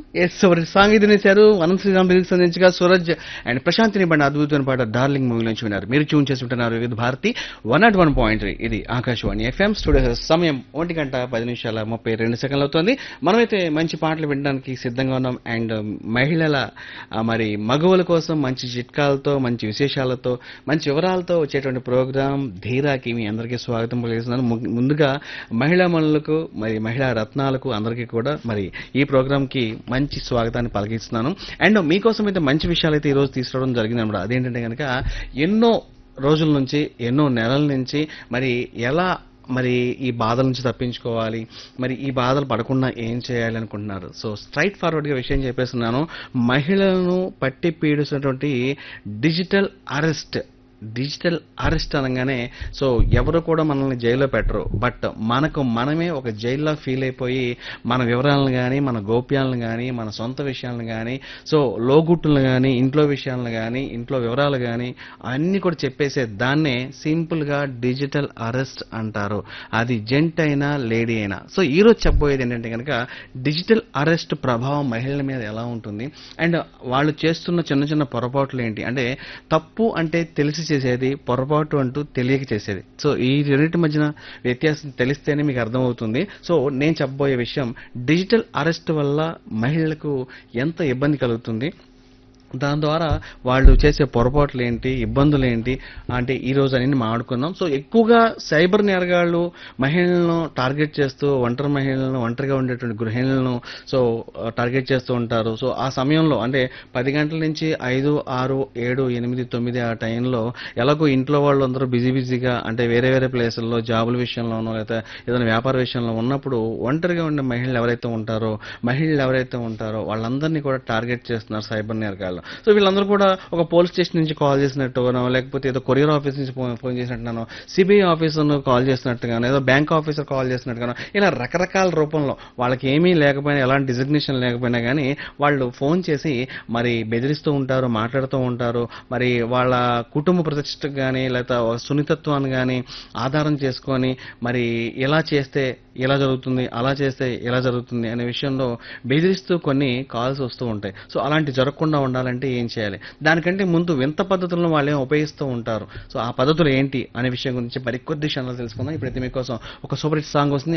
yes ఒకటి song ఇది వినేశారు అనంత Sriram lyrics అందించగా సూరజ్ అండ్ ప్రశాంతిని బండి అద్భుతమైన పాట డార్లింగ్ మూవీ నుంచి విన్నారు మీరు ట్యూన్ చేసి ఉంటున్నారు Vividh Bharati one nought one point ఇది ఆకాశవాణి ఎఫ్ఎం స్టూడియో సమయం ఒంటి గంట పది నిమిషాల ముప్పై రెండు సెకండ్లు అవుతుంది మనమైతే మంచి పాటలు వినడానికి సిద్ధంగా ఉన్నాం అండ్ మహిళల ఆ, మరి మగవుల కోసం మంచి చిట్కాలతో మంచి విశేషాలతో మంచి వివరాలతో వచ్చేటువంటి ప్రోగ్రామ్ ధీరాకి మీ అందరికీ స్వాగతం పలికిస్తున్నాను ము- ముందుగా మహిళా మనులకు మరి మహిళా రత్నాలకు అందరికీ కూడా మరి ఈ ప్రోగ్రామ్ కి మంచి స్వాగతాన్ని పలికిస్తున్నాను అండ్ మీకోసం అయితే మంచి విషయాలు అయితే ఈ రోజు తీసుకురావడం జరిగింది అనమాట అదేంటంటే కనుక ఎన్నో రోజుల నుంచి ఎన్నో నెలల నుంచి మరి ఎలా మరి ఈ బాధల నుంచి తప్పించుకోవాలి మరి ఈ బాధలు పడకుండా ఏం చేయాలి అనుకుంటున్నారు సో స్ట్రైట్ ఫార్వర్డ్గా విషయం చెప్పేస్తున్నాను మహిళలను పట్టి పీడిస్తున్నటువంటి డిజిటల్ అరెస్ట్ డిజిటల్ అరెస్ట్ అనగానే సో ఎవరు కూడా మనల్ని జైల్లో పెట్టరు బట్ మనకు మనమే ఒక జైల్లో ఫీల్ అయిపోయి మన వివరాలను కానీ మన గోప్యాలను కానీ మన సొంత విషయాలను కానీ సో లోగుట్టులను కానీ ఇంట్లో విషయాలను కానీ ఇంట్లో వివరాలు కానీ అన్ని కూడా చెప్పేసే దాన్నే సింపుల్గా డిజిటల్ అరెస్ట్ అంటారు అది జెంట్ అయినా లేడీ అయినా సో ఈరోజు చెప్పబోయేది ఏంటంటే కనుక డిజిటల్ అరెస్ట్ ప్రభావం మహిళల మీద ఎలా ఉంటుంది అండ్ వాళ్ళు చేస్తున్న చిన్న చిన్న పొరపాట్లు ఏంటి అంటే తప్పు అంటే తెలిసి చేసేది పొరపాటు అంటూ తెలియక చేసేది సో ఈ రెండింటి మధ్యన వ్యత్యాసం తెలిస్తేనే మీకు అర్థమవుతుంది సో నేను చెప్పబోయే విషయం డిజిటల్ అరెస్ట్ వల్ల మహిళలకు ఎంత ఇబ్బంది కలుగుతుంది దాని ద్వారా వాళ్ళు చేసే పొరపాట్లు ఏంటి ఇబ్బందులు ఏంటి అంటే ఈ రోజు అన్ని మాట్లాడుకుందాం సో ఎక్కువగా సైబర్ నేరగాళ్ళు మహిళలను టార్గెట్ చేస్తూ ఒంటరి మహిళలను ఒంటరిగా ఉండేటువంటి గృహిణులను సో టార్గెట్ చేస్తూ ఉంటారు సో ఆ సమయంలో అంటే పది గంటల నుంచి ఐదు ఆరు ఏడు ఎనిమిది తొమ్మిది ఆ టైంలో ఎలాగో ఇంట్లో వాళ్ళు అందరూ బిజీ బిజీగా అంటే వేరే వేరే ప్లేసుల్లో జాబుల విషయంలోనో లేదా ఏదైనా వ్యాపార విషయంలో ఉన్నప్పుడు ఒంటరిగా ఉండే మహిళలు ఎవరైతే ఉంటారో మహిళలు ఎవరైతే ఉంటారో వాళ్ళందరినీ కూడా టార్గెట్ చేస్తున్నారు సైబర్ నేరగాళ్ళు సో వీళ్ళందరూ కూడా ఒక పోలీస్ స్టేషన్ నుంచి కాల్ చేసినట్టుగానో లేకపోతే ఏదో కొరియర్ ఆఫీస్ నుంచి ఫోన్ ఫోన్ చేసినట్టుగానో సిబిఐ ఆఫీసర్ కాల్ చేసినట్టుగానో ఏదో బ్యాంక్ ఆఫీసర్ కాల్ చేసినట్టుగానో ఇలా రకరకాల రూపంలో వాళ్ళకి ఏమీ లేకపోయినా ఎలాంటి డిజిగ్నేషన్ లేకపోయినా కానీ వాళ్ళు ఫోన్ చేసి మరి బెదిరిస్తూ ఉంటారు మాట్లాడుతూ ఉంటారు మరి వాళ్ళ కుటుంబ ప్రతిష్టకు కానీ లేదా సున్నితత్వాన్ని కానీ ఆధారం చేసుకొని మరి ఇలా చేస్తే ఇలా జరుగుతుంది అలా చేస్తే ఇలా జరుగుతుంది అనే విషయంలో బెదిరిస్తూ కొన్ని కాల్స్ వస్తూ ఉంటాయి సో అలాంటి జరగకుండా ఉండాలంటే ఏం చేయాలి దానికంటే ముందు వింత పద్ధతులను వాళ్ళు ఏం ఉపయోగిస్తూ ఉంటారు సో ఆ పద్ధతులు ఏంటి అనే విషయం గురించి మరికొద్ది క్షణాలు తెలుసుకుందాం ఇప్పుడైతే మీకోసం ఒక సూపర్ హిట్ సాంగ్ వస్తుంది